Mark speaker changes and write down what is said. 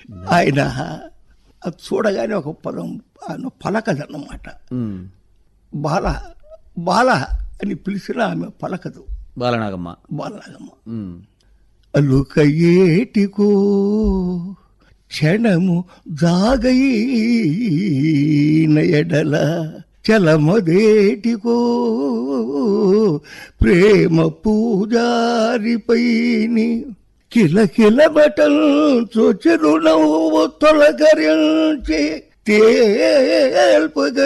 Speaker 1: ఆయన అది చూడగానే ఒక పదం ఆయన పలకదన్నమాట
Speaker 2: ఉమ్.
Speaker 1: బాల బాల అని పిలిచిన ఆమె పలకదు
Speaker 2: బాలనాగమ్మ
Speaker 1: బాలనాగమ్మ
Speaker 2: ఉమ్.
Speaker 1: అలుక ఏటికో క్షణము జాగైన ఎడల చలమదేటికో ప్రేమ పూజారిపైని కిలకిల బటల్ చొచెరు నవ్వు తొలగరించి తేల్పగ